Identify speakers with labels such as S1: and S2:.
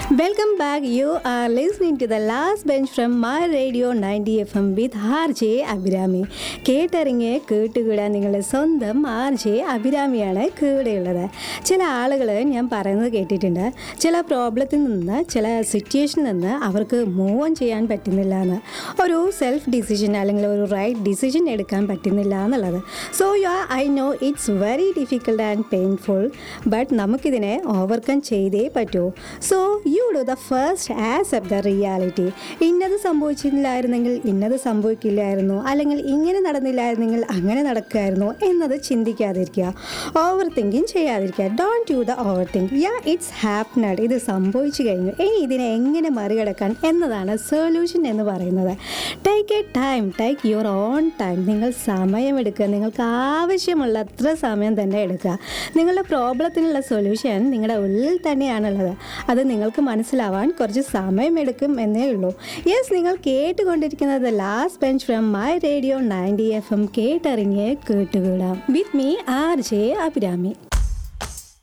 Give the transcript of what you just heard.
S1: Welcome back. You are listening to the last bench from my radio 90 FM with R J Abhirami കേട്ടറിഞ്ഞ് കേട്ടുകൂടാൻ നിങ്ങളുടെ സ്വന്തം R J അഭിരാമിയാണ് കൂടെയുള്ളത് ചില ആളുകൾ ഞാൻ പറയുന്നത് കേട്ടിട്ടുണ്ട് ചില പ്രോബ്ലത്തിൽ നിന്ന് ചില സിറ്റുവേഷനിൽ നിന്ന് അവർക്ക് മൂവ് ഓൺ ചെയ്യാൻ പറ്റുന്നില്ല എന്ന് ഒരു സെൽഫ് ഡിസിഷൻ അല്ലെങ്കിൽ ഒരു റൈറ്റ് ഡിസിഷൻ എടുക്കാൻ പറ്റുന്നില്ല എന്നുള്ളത് so you are I know it's very difficult and painful but നമുക്കിതിനെ ഓവർകം ചെയ്തേ പറ്റൂ so you do the first accept the reality ഇന്നത് സംഭവിച്ചില്ലായിരുന്നെങ്കിൽ ഇന്നത് സംഭവിക്കില്ലായിരുന്നു അല്ലെങ്കിൽ ഇങ്ങനെ നടന്നില്ലായിരുന്നെങ്കിൽ അങ്ങനെ നടക്കുമായിരുന്നു എന്നത് ചിന്തിക്കാതിരിക്കുക ഓവർ തിങ്കിങ് ചെയ്യാതിരിക്കുക don't you the over think yeah it's happened ഇത് സംഭവിച്ചു കഴിഞ്ഞു ഇനി ഇതിനെ എങ്ങനെ മറികടക്കാൻ എന്നതാണ് സൊല്യൂഷൻ എന്ന് പറയുന്നത് take a time take your own time നിങ്ങൾ സമയമെടുക്കുക നിങ്ങൾക്ക് ആവശ്യമുള്ള അത്ര സമയം തന്നെ എടുക്കുക നിങ്ങളുടെ പ്രോബ്ലത്തിനുള്ള സൊല്യൂഷൻ നിങ്ങളുടെ ഉള്ളിൽ തന്നെയാണുള്ളത് അത് നിങ്ങൾക്ക് മനസ്സിലാവാൻ കുറച്ച് സമയമെടുക്കും എന്നേ ഉള്ളൂ യെസ് നിങ്ങൾ കേട്ടുകൊണ്ടിരിക്കുന്നത് last bench from my radio ninety F M കേട്ടറിഞ്ഞ് കേട്ടുകൂടാം with me R J Abhirami